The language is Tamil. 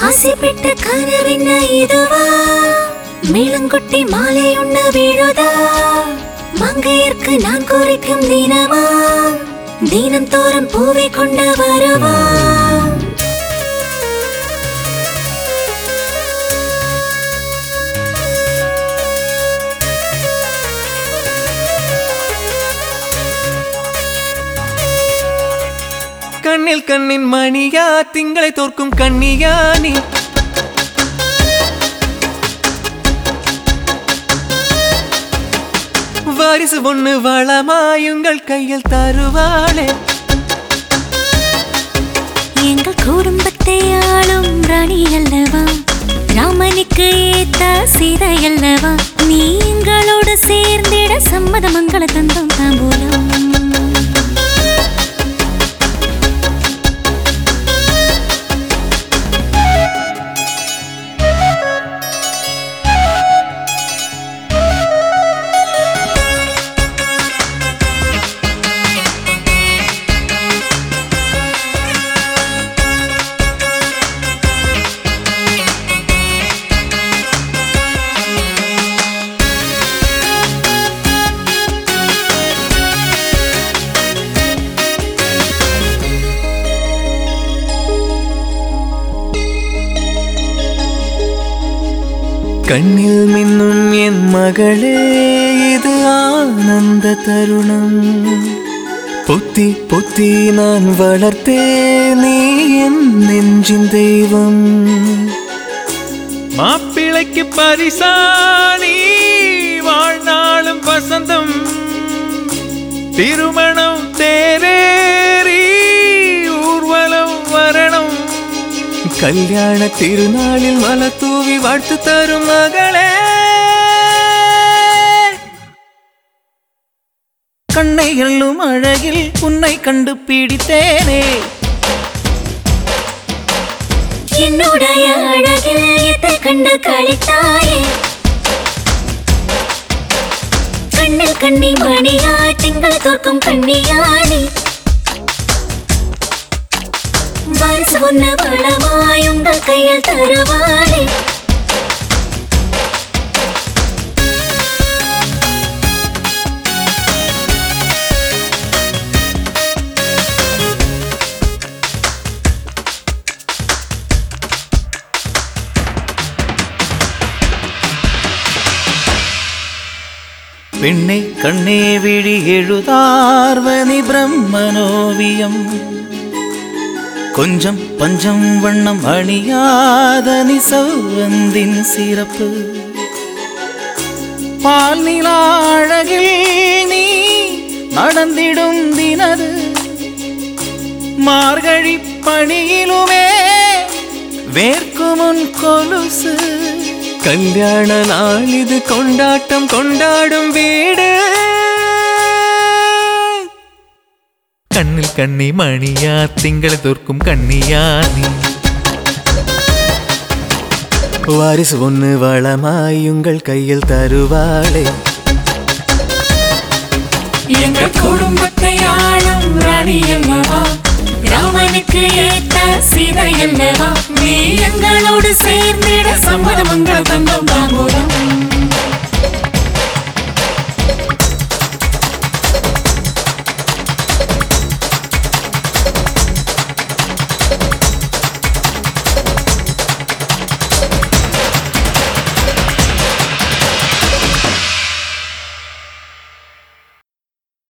ஆசைப்பட்ட கனவென்ன இதுவா மேளங்கொட்டி மாலை உண்ண வீழுதா மங்கையர்க்கு நான் குறிக்கும் தினமா தினம் தோறும் பூவை கொண்டு வருவா கண்ணில் கண்ணின் மணியா திங்களை தோற்கும் கண்ணியா நீ வாரிசு ஒண்ணு வளமாயுங்கள் கையில் தருவாளே எங்கள் குடும்பத்தை ஆளும் ராணி அல்லவா ராமனுக்கு ஏத்த சீதை அல்லவா நீ எங்களோடு சேர்ந்திட சம்மத மங்கள தந்தம் தாம்பூலம் கண்ணில் மின்னும் என் மகளே இது ஆனந்த தருணம் பொத்தி பொத்தி நான் வளர்த்தே நீ என் நெஞ்சின் தெய்வம் மாப்பிளைக்கு பரிசாணி வாழ்நாளும் வசந்தம் திருமணம் தேரேறி ஊர்வலம் வரணும் கல்யாண திருநாளில் மலை தூவி வாழ்த்து தரும் மகளே கண்ணை எள்ளும் அழகில் உன்னை கண்டு பிடித்தேனே என்னுடைய அழகில் எத்தை கண்டு கழித்தாயே கண்ணில் கண்ணி மணியாய் திங்கள் தோற்கும் கண்ணியானி வாரிசு ஒண்ணு வளமாய் உங்கள் கையில் தருவாளே பெண்ணை கண்ணே விழி எழுதார்வனி பிரம்மனோவியம் கொஞ்சம் பஞ்சம் வண்ணம் அணியாதனி சௌவந்தின் சிறப்பு பால் நிலா அழகில் நீ நடந்திடும் தினது மார்கழி பணியிலுமே வேர்க்குமுன் கொலுசு கல்யாண நாள் இது கொண்டாட்டம் கொண்டாடும் வீடு கண்ணில் கண்ணி மணியா திங்களை தோற்கும் கண்ணியா நீ வாரிசு ஒண்ணு வளமாய் உங்கள் கையில் தருவாளே எங்கள் குடும்பத்தை ஆளும் ராணி அல்லவா ராமனுக்கு ஏத்த சீதை அல்லவா நீ எங்களோடு சேர்ந்திட சம்மதமங்கள் தந்தம் தாம்பூலம்